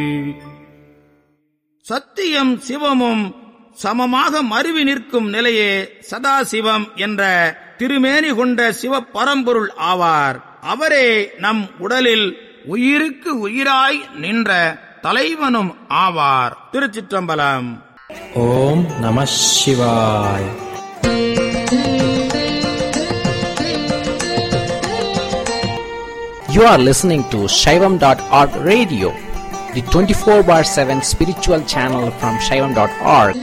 சத்தியம் சிவமும் சமமாக மருவி நிற்கும் நிலையே சதாசிவம் என்ற திருமேனி கொண்ட சிவ பரம்பொருள் ஆவார் அவரே நம் உடலில் உயிருக்கு உயிராய் நின்ற தலைவனும் ஆவார் திருச்சிற்றம்பலம் ஓம் நம சிவாய் You are listening to Shaivam.org radio, the 24 bar 7 spiritual channel from Shaivam.org.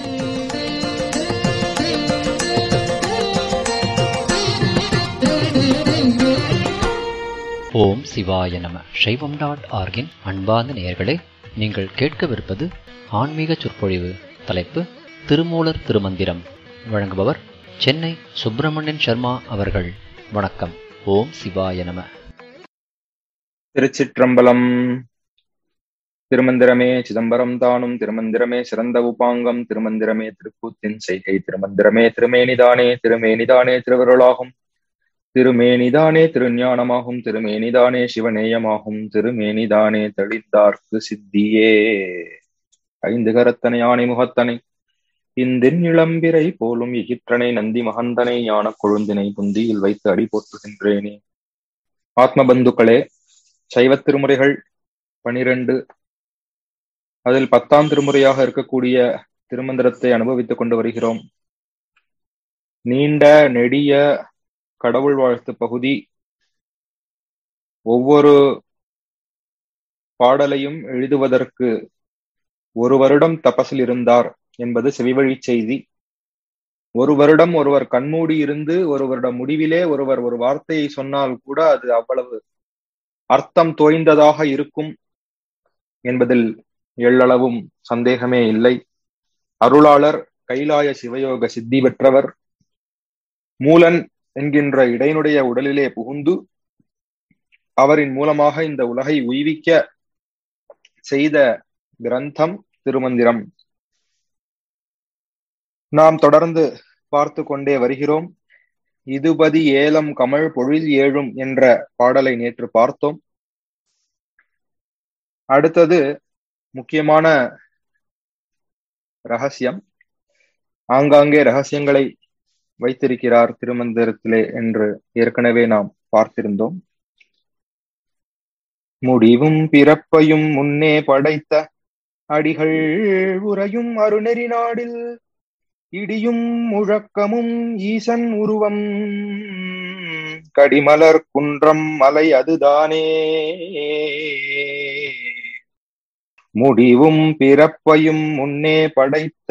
ஓம் சிவாய நம சைவம் டாட் ஆர்கின் அன்பார்ந்த நேயர்களே நீங்கள் கேட்கவிருப்பது ஆன்மீக சொற்பொழிவு தலைப்பு திருமூலர் திருமந்திரம் வழங்குபவர் சென்னை சுப்பிரமணியன் சர்மா அவர்கள் வணக்கம் ஓம் சிவாய நம திருச்சிற்றம்பலம் திருமந்திரமே சிதம்பரம் தானும் திருமந்திரமே சிறந்த உபாங்கம் திருமந்திரமே திருக்கூத்தின் செய்கை திருமந்திரமே திருமேனிதானே திருமேனிதானே திருவருளாகும் திருமேனிதானே திருஞானமாகும் திருமேனிதானே சிவநேயமாகும் திருமேனிதானே தெளிந்தார்க்கு சித்தியே ஐந்து கரத்தனை ஆணை முகத்தனை இந்தின் இளம்பிரை போலும் இகிற்றனை நந்தி மகந்தனை ஞான கொழுந்தினை புந்தியில் வைத்து அடி போற்றுகின்றேனே ஆத்ம பந்துக்களே சைவத் திருமுறைகள் பனிரெண்டு அதில் பத்தாம் திருமுறையாக இருக்கக்கூடிய திருமந்திரத்தை அனுபவித்துக் கொண்டு வருகிறோம் நீண்ட நெடிய கடவுள் வாழ்த்து பகுதி ஒவ்வொரு பாடலையும் எழுதுவதற்கு ஒரு வருடம் தபசில் இருந்தார் என்பது செவிவழி செய்தி ஒரு வருடம் ஒருவர் கண்மூடி இருந்து ஒரு வருடம் முடிவிலே ஒருவர் ஒரு வார்த்தையை சொன்னால் கூட அது அவ்வளவு அர்த்தம் தோய்ந்ததாக இருக்கும் என்பதில் எள்ளளவும் சந்தேகமே இல்லை அருளாளர் கைலாய சிவயோக சித்தி பெற்றவர் மூலன் என்கின்ற இடையினுடைய உடலிலே புகுந்து அவரின் மூலமாக இந்த உலகை உய்விக்க செய்த கிரந்தம் திருமந்திரம் நாம் தொடர்ந்து பார்த்து கொண்டே வருகிறோம் இதுபதி ஏலம் கமழ் பொழில் ஏழும் என்ற பாடலை நேற்று பார்த்தோம் அடுத்தது முக்கியமான ரகசியம் ஆங்காங்கே ரகசியங்களை வைத்திருக்கிறார் திருமந்திரத்திலே என்று ஏற்கனவே நாம் பார்த்திருந்தோம் முடிவும் பிறப்பையும் முன்னே படைத்த அடிகள் உறையும் அருணெறி நாடில் இடியும் முழக்கமும் ஈசன் உருவம் கடிமலர் குன்றம் மலை அதுதானே முடிவும் பிறப்பையும் முன்னே படைத்த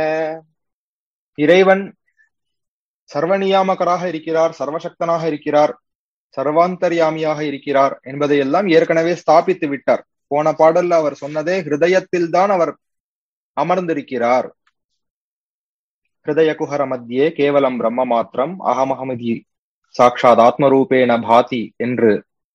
இறைவன் சர்வநியாமகராக இருக்கிறார் சர்வசக்தனாக இருக்கிறார் சர்வாந்தர்யாமியாக இருக்கிறார் என்பதை எல்லாம் ஏற்கனவே ஸ்தாபித்து விட்டார் போன பாடல்ல அவர் சொன்னதே ஹிருதயத்தில் தான் அவர் அமர்ந்திருக்கிறார் ஹிருதய குஹர மத்தியே கேவலம் பிரம்ம மாத்திரம் அகமஹமதி சாட்சாத் ஆத்மரூபேன பாதி என்று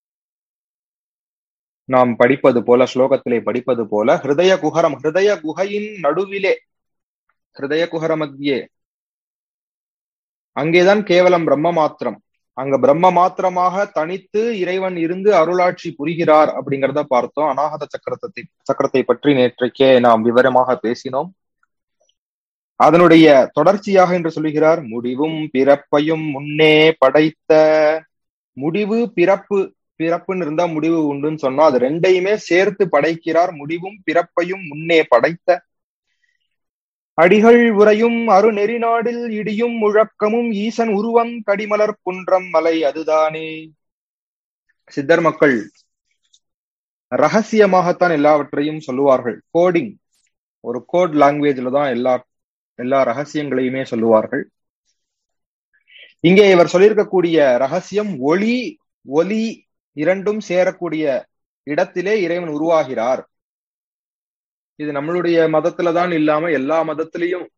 நாம் படிப்பது போல ஸ்லோகத்திலே படிப்பது போல ஹிருதய குஹரம் ஹிருதய குகையின் நடுவிலே ஹிருதய குஹர மத்தியே அங்கேதான் கேவலம் பிரம்ம மாத்திரம் அங்க பிரம்ம மாத்திரமாக தனித்து இறைவன் இருந்து அருளாட்சி புரிகிறார் அப்படிங்கிறத பார்த்தோம் அநாகத சக்கரத்தை சக்கரத்தை பற்றி நேற்றைக்கே நாம் விவரமாக பேசினோம் அதனுடைய தொடர்ச்சியாக என்று சொல்லுகிறார் முடிவும் பிறப்பையும் முன்னே படைத்த முடிவு பிறப்பு பிறப்புன்னு இருந்தா முடிவு உண்டுன்னு சொன்னா அது ரெண்டையுமே சேர்த்து படைக்கிறார் முடிவும் பிறப்பையும் முன்னே படைத்த அடிகள் உரையும் அருநெறி நாடில் இடியும் முழக்கமும் ஈசன் உருவம் கடிமலர் குன்றம் மலை அதுதானே சித்தர் மக்கள் ரகசியமாகத்தான் எல்லாவற்றையும் சொல்லுவார்கள் கோடிங் ஒரு கோட் லாங்குவேஜ்ல தான் எல்லா எல்லா ரகசியங்களையுமே சொல்லுவார்கள் இங்கே இவர் சொல்லியிருக்கக்கூடிய ரகசியம் ஒளி ஒலி இரண்டும் சேரக்கூடிய இடத்திலே இறைவன் உருவாகிறார் இது நம்மளுடைய மதத்துல தான் இல்லாம எல்லா மதத்திலையும்